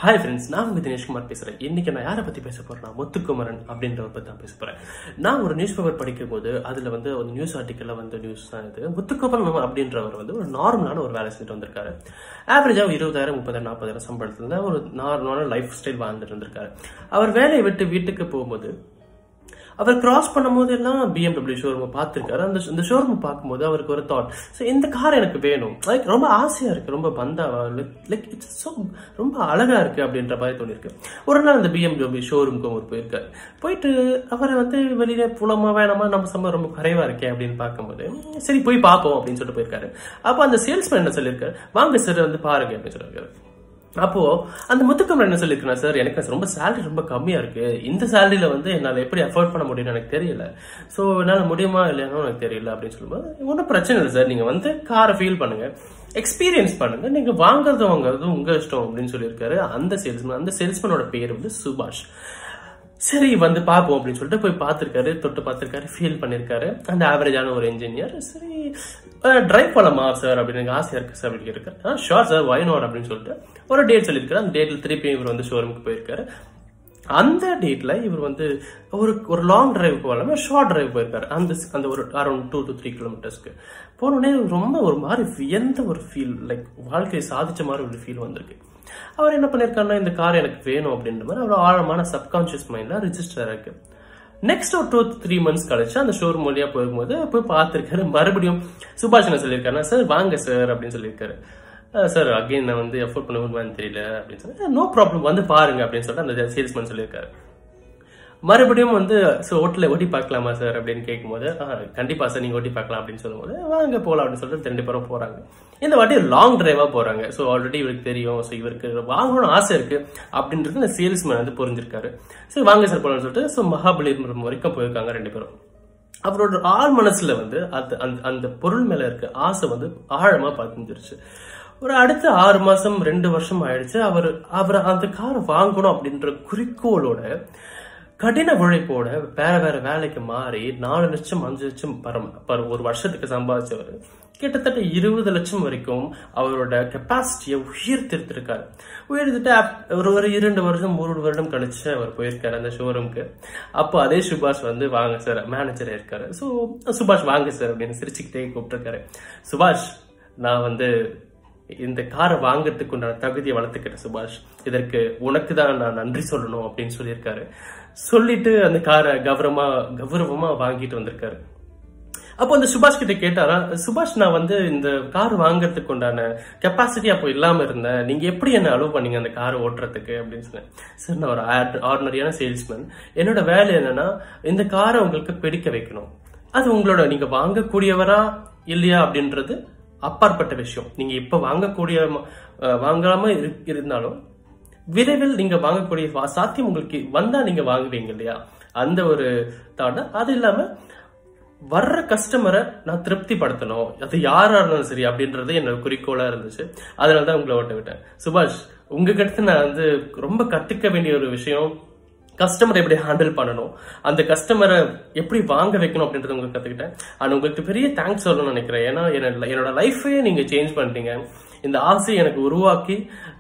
hi friends நான் உங்க தினேஷ்குமார் பேசுறேன் இன்னைக்கு நான் யாரை பத்தி பேச போறேன்னா முத்துக்குமரன் அப்படின்றவர் பத்தி தான் பேச போறேன் நான் ஒரு நியூஸ் பேப்பர் படிக்கும் போது அதுல வந்து ஒரு நியூஸ் ஆர்டிக்கல்ல வந்து நியூஸ் தான் இது முத்துக்குமரன் அப்படின்றவர் வந்து ஒரு நார்மலான ஒரு வேலை செஞ்சுட்டு வந்திருக்காரு ஆவரேஜா இருபதாயிரம் முப்பதாயிரம் நாற்பதாயிரம் சம்பளத்துல ஒரு நார்மலான லைஃப் ஸ்டைல் வாழ்ந்துட்டு இருந்திருக்காரு அவர் வேலையை விட்டு வீட்டுக்கு போகும்போது அவர் கிராஸ் பண்ணும்போது எல்லாம் பிஎம்டபிள்யூ ஷோரூம் பார்த்துருக்காரு அந்த இந்த ஷோரூம் பார்க்கும்போது அவருக்கு ஒரு தாட் ஸோ இந்த கார் எனக்கு வேணும் லைக் ரொம்ப ஆசையா இருக்கு ரொம்ப பந்தா லைக் இட்ஸ் ஸோ ரொம்ப அழகா இருக்கு அப்படின்ற மாதிரி தோணிருக்கு ஒரு நாள் அந்த பிஎம்டபிள்யூ ஷோரூமுக்கு அவர் போயிருக்காரு போயிட்டு அவரை வந்து வெளியில புலமா வேணாமா நம்ம சம்பளம் ரொம்ப குறைவா இருக்கே அப்படின்னு பார்க்கும்போது சரி போய் பார்ப்போம் அப்படின்னு சொல்லிட்டு போயிருக்காரு அப்போ அந்த சேல்ஸ்மேன் என்ன சொல்லியிருக்காரு வாங்க சார் வந்து பாருங்க அப்படின்னு சொல்லியிருக்காரு அப்போ அந்த முத்துக்கம்ல என்ன சொல்லியிருக்கேன் சார் எனக்கு ரொம்ப சேலரி ரொம்ப கம்மியா இருக்கு இந்த சேலரியில வந்து என்னால எப்படி அஃபோர்ட் பண்ண முடியும்னு எனக்கு தெரியல ஸோ என்னால முடியுமா இல்லையானோ எனக்கு தெரியல அப்படின்னு சொல்லும்போது ஒன்றும் பிரச்சனை இல்லை சார் நீங்க வந்து காரை ஃபீல் பண்ணுங்க எக்ஸ்பீரியன்ஸ் பண்ணுங்க நீங்க வாங்குறது வாங்குறது உங்க இஷ்டம் அப்படின்னு சொல்லியிருக்காரு அந்த சேல்ஸ்மேன் அந்த சேல்ஸ்மேனோட பேர் வந்து சுபாஷ் சரி வந்து பார்ப்போம் அப்படின்னு சொல்லிட்டு போய் பார்த்துருக்காரு தொட்டு பார்த்துருக்காரு ஃபீல் பண்ணியிருக்காரு அந்த ஆவரேஜான ஒரு இன்ஜினியர் சரி டிரைவ் பண்ணலாமா சார் அப்படின்னு எனக்கு ஆசையா இருக்கு சார் அப்படின்னு கேட்டிருக்காரு ஷோர் சார் வை நாட் அப்படின்னு சொல்லிட்டு ஒரு டேட் சொல்லியிருக்காரு அந்த டேட்ல திருப்பி இவர் வந்து ஷோரூமுக்கு போயிருக்காரு அந்த டேட்ல இவர் வந்து ஒரு ஒரு லாங் டிரைவ் போகாம ஷார்ட் டிரைவ் போயிருக்காரு அந்த அந்த ஒரு அரௌண்ட் டூ டு த்ரீ கிலோமீட்டர்ஸ்க்கு போனோடனே ரொம்ப ஒரு மாதிரி வியந்த ஒரு ஃபீல் லைக் வாழ்க்கையை சாதிச்ச மாதிரி ஒரு ஃபீல் வந்திருக்கு அவர் என்ன பண்ணிருக்காருன்னா இந்த கார் எனக்கு வேணும் அப்படின்ற மாதிரி அவர் ஆழமான சப்கான்சியஸ் மைண்ட்ல ரிஜிஸ்டர் இருக்கு நெக்ஸ்ட் ஒரு டூ த்ரீ மந்த்ஸ் கழிச்சு அந்த ஷோரூம் வழியா போகும்போது போய் பார்த்திருக்காரு மறுபடியும் சுபாஷ் என்ன சொல்லியிருக்காரு சார் வாங்க சார் அப்படின்னு சொல்லியிருக்காரு சார் அகைன் நான் வந்து எஃபோர்ட் பண்ண முடியுமான்னு தெரியல அப்படின்னு சொல்லி நோ ப்ராப்ளம் வந்து பாருங்க அப்படின்னு சொல்லிட்டு அந்த சேல்ஸ்மேன் சொல்லியிருக்காரு மறுபடியும் வந்து ஸோ ஹோட்டலில் ஓட்டி பார்க்கலாமா சார் அப்படின்னு கேட்கும்போது கண்டிப்பா சார் நீங்க ஓட்டி பார்க்கலாம் அப்படின்னு சொல்லும்போது வாங்க போகலாம் அப்படின்னு சொல்லிட்டு ரெண்டு பேரும் போறாங்க இந்த வாட்டி லாங் டிரைவா போறாங்க ஸோ ஆல்ரெடி இவருக்கு தெரியும் ஸோ இவருக்கு வாங்கணும்னு ஆசை இருக்கு அப்படின்றது இந்த சேல்ஸ்மேன் வந்து புரிஞ்சிருக்காரு சரி வாங்க சார் போலாம்னு சொல்லிட்டு ஸோ மகாபலிபுரம் வரைக்கும் போயிருக்காங்க ரெண்டு பேரும் அவரோட ஆள் மனசுல வந்து அது அந்த அந்த பொருள் மேல இருக்க ஆசை வந்து ஆழமா பதிஞ்சிருச்சு ஒரு அடுத்த ஆறு மாசம் ரெண்டு வருஷம் ஆயிடுச்சு அவர் அவர் அந்த காரை வாங்கணும் அப்படின்ற குறிக்கோளோட கடின உழைப்போட வேற வேற வேலைக்கு மாறி நாலு லட்சம் அஞ்சு லட்சம் பரம் ஒரு வருஷத்துக்கு சம்பாதிச்சவர் கிட்டத்தட்ட இருபது லட்சம் வரைக்கும் அவரோட கெப்பாசிட்டியை உயர்த்திருத்திருக்காரு உயர்த்திட்டு ஒரு ஒரு இரண்டு வருஷம் ஒரு வருடம் கழிச்சு அவர் போயிருக்காரு அந்த ஷோரூம்க்கு அப்போ அதே சுபாஷ் வந்து வாங்க சார் மேனேஜரா இருக்காரு ஸோ சுபாஷ் வாங்க சார் அப்படின்னு சிரிச்சுக்கிட்டே கூப்பிட்டுருக்காரு சுபாஷ் நான் வந்து இந்த காரை வாங்கறதுக்கு உண்டான தகுதியை வளர்த்துக்கிட்டேன் சுபாஷ் இதற்கு உனக்கு தான் நான் நன்றி சொல்லணும் அப்படின்னு சொல்லியிருக்காரு சொல்லிட்டு அந்த காரை கௌரவமா கௌரவமா வாங்கிட்டு வந்திருக்காரு அப்போ அந்த சுபாஷ் கிட்ட கேட்டாரா சுபாஷ் நான் வந்து இந்த கார் வாங்குறதுக்கு உண்டான கெப்பாசிட்டி அப்போ இல்லாம இருந்தேன் நீங்க எப்படி என்ன அலோவ் பண்ணீங்க அந்த காரை ஓட்டுறதுக்கு அப்படின்னு சொன்னேன் சார் நான் ஒரு ஆர்டினரியான சேல்ஸ்மேன் என்னோட வேலை என்னன்னா இந்த காரை உங்களுக்கு பிடிக்க வைக்கணும் அது உங்களோட நீங்க வாங்கக்கூடியவரா இல்லையா அப்படின்றது அப்பாற்பட்ட விஷயம் நீங்க இப்ப வாங்கக்கூடிய வாங்காம இருந்தாலும் விரைவில் நீங்க வாங்கக்கூடிய சாத்தியம் உங்களுக்கு வந்தா நீங்க வாங்குவீங்க இல்லையா அந்த ஒரு தாட் அது இல்லாம வர்ற கஸ்டமரை நான் திருப்தி படுத்தணும் அது யாரா இருந்தாலும் சரி அப்படின்றது என்னோட குறிக்கோளா இருந்துச்சு அதனாலதான் உங்களை ஓட்ட விட்டேன் சுபாஷ் உங்ககிட்ட நான் வந்து ரொம்ப கத்துக்க வேண்டிய ஒரு விஷயம் கஸ்டமரை எப்படி ஹேண்டில் பண்ணணும் அந்த கஸ்டமரை எப்படி வாங்க வைக்கணும் அப்படின்றத உங்களுக்கு கத்துக்கிட்டேன் அண்ட் உங்களுக்கு பெரிய தேங்க்ஸ் சொல்லணும்னு நினைக்கிறேன் ஏன்னா என்னோட லைஃபே நீங்க சேஞ்ச் பண்ணிட்டீங்க இந்த ஆசையை எனக்கு உருவாக்கி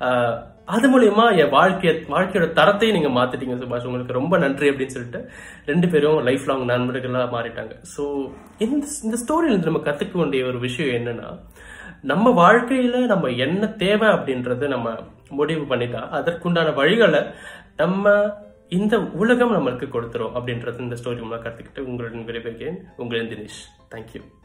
அது மூலியமா என் வாழ்க்கைய வாழ்க்கையோட தரத்தையும் நீங்க மாத்திட்டீங்க சுபாஷ் உங்களுக்கு ரொம்ப நன்றி அப்படின்னு சொல்லிட்டு ரெண்டு பேரும் லைஃப் லாங் நண்பர்களா மாறிட்டாங்க ஸோ இந்த இந்த ஸ்டோரியில இருந்து நம்ம கத்துக்க வேண்டிய ஒரு விஷயம் என்னன்னா நம்ம வாழ்க்கையில நம்ம என்ன தேவை அப்படின்றத நம்ம முடிவு பண்ணிட்டா அதற்குண்டான வழிகளை நம்ம இந்த உலகம் நம்மளுக்கு கொடுத்துரும் அப்படின்றது இந்த ஸ்டோரி மூலம் கற்றுக்கிட்டு உங்களுடன் விரைவுகிறேன் உங்களின் தினேஷ் தேங்க்யூ